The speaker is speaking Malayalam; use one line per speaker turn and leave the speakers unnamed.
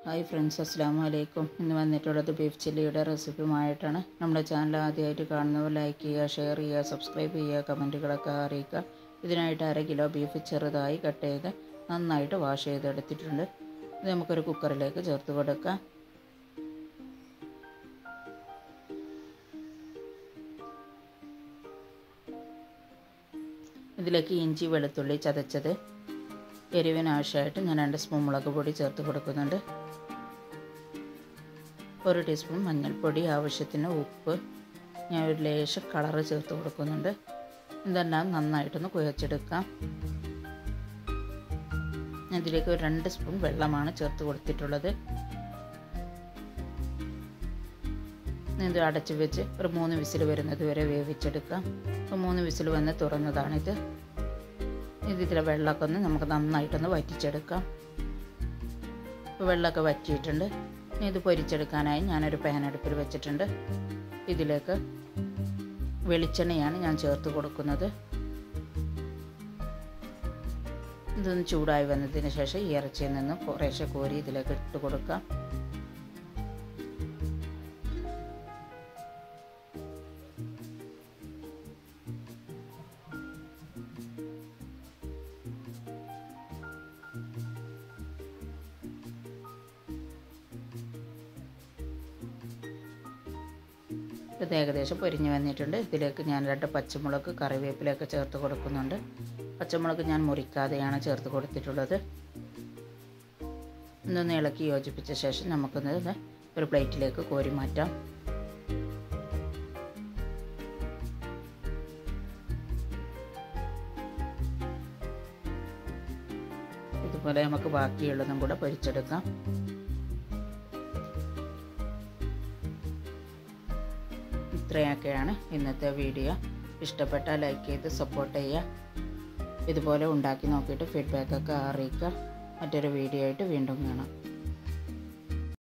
ഹായ് ഫ്രണ്ട്സ് അസ്സാം വലൈക്കും ഇന്ന് വന്നിട്ടുള്ളത് ബീഫ് ചില്ലിയുടെ റെസിപ്പിയുമായിട്ടാണ് നമ്മുടെ ചാനൽ ആദ്യമായിട്ട് കാണുന്നവർ ലൈക്ക് ചെയ്യുക ഷെയർ ചെയ്യുക സബ്സ്ക്രൈബ് ചെയ്യുക കമൻറ്റുകളൊക്കെ അറിയിക്കുക ഇതിനായിട്ട് അര കിലോ ബീഫ് ചെറുതായി കട്ട് ചെയ്ത് നന്നായിട്ട് വാഷ് ചെയ്തെടുത്തിട്ടുണ്ട് ഇത് നമുക്കൊരു കുക്കറിലേക്ക് ചേർത്ത് കൊടുക്കാം ഇതിലേക്ക് ഇഞ്ചി വെളുത്തുള്ളി ചതച്ചത് എരിവിന് ആവശ്യമായിട്ട് ഞാൻ രണ്ട് സ്പൂൺ മുളക് പൊടി ചേർത്ത് കൊടുക്കുന്നുണ്ട് ഒരു ടീസ്പൂൺ മഞ്ഞൾപ്പൊടി ആവശ്യത്തിന് ഉപ്പ് ഞാൻ ഒരു ലേശം കളറ് ചേർത്ത് കൊടുക്കുന്നുണ്ട് ഇതെല്ലാം നന്നായിട്ടൊന്ന് കുഴച്ചെടുക്കാം ഇതിലേക്ക് ഒരു രണ്ട് സ്പൂൺ വെള്ളമാണ് ചേർത്ത് കൊടുത്തിട്ടുള്ളത് ഇത് അടച്ച് വെച്ച് ഒരു മൂന്ന് വിസിൽ വരുന്നത് വരെ വേവിച്ചെടുക്കാം അപ്പോൾ മൂന്ന് വിസിൽ വന്ന് തുറന്നതാണിത് ഇതിലെ വെള്ളമൊക്കെ ഒന്ന് നമുക്ക് നന്നായിട്ടൊന്ന് വറ്റിച്ചെടുക്കാം ഇപ്പോൾ വെള്ളമൊക്കെ വറ്റിയിട്ടുണ്ട് ഇത് പൊരിച്ചെടുക്കാനായി ഞാനൊരു പാൻ അടുപ്പിൽ വെച്ചിട്ടുണ്ട് ഇതിലേക്ക് വെളിച്ചെണ്ണയാണ് ഞാൻ ചേർത്ത് കൊടുക്കുന്നത് ഇതൊന്ന് ചൂടായി വന്നതിന് ശേഷം ഈ ഇറച്ചിയിൽ നിന്ന് കുറേശ്ശെ കോരി ഇതിലേക്ക് ഇട്ട് കൊടുക്കാം ഇത് ഏകദേശം പൊരിഞ്ഞ് വന്നിട്ടുണ്ട് ഇതിലേക്ക് ഞാൻ രണ്ട് പച്ചമുളക് കറിവേപ്പിലൊക്കെ ചേർത്ത് കൊടുക്കുന്നുണ്ട് പച്ചമുളക് ഞാൻ മുറിക്കാതെയാണ് ചേർത്ത് കൊടുത്തിട്ടുള്ളത് ഇതൊന്ന് ഇളക്കി യോജിപ്പിച്ച ശേഷം നമുക്കൊന്ന് ഒരു പ്ലേറ്റിലേക്ക് കോരി മാറ്റാം ഇതുപോലെ നമുക്ക് ബാക്കിയുള്ളതും കൂടെ പൊരിച്ചെടുക്കാം ഇത്രയൊക്കെയാണ് ഇന്നത്തെ വീഡിയോ ഇഷ്ടപ്പെട്ടാൽ ലൈക്ക് ചെയ്ത് സപ്പോർട്ട് ചെയ്യുക ഇതുപോലെ ഉണ്ടാക്കി നോക്കിയിട്ട് ഫീഡ്ബാക്കൊക്കെ അറിയിക്കുക മറ്റൊരു വീഡിയോ ആയിട്ട് വീണ്ടും കാണാം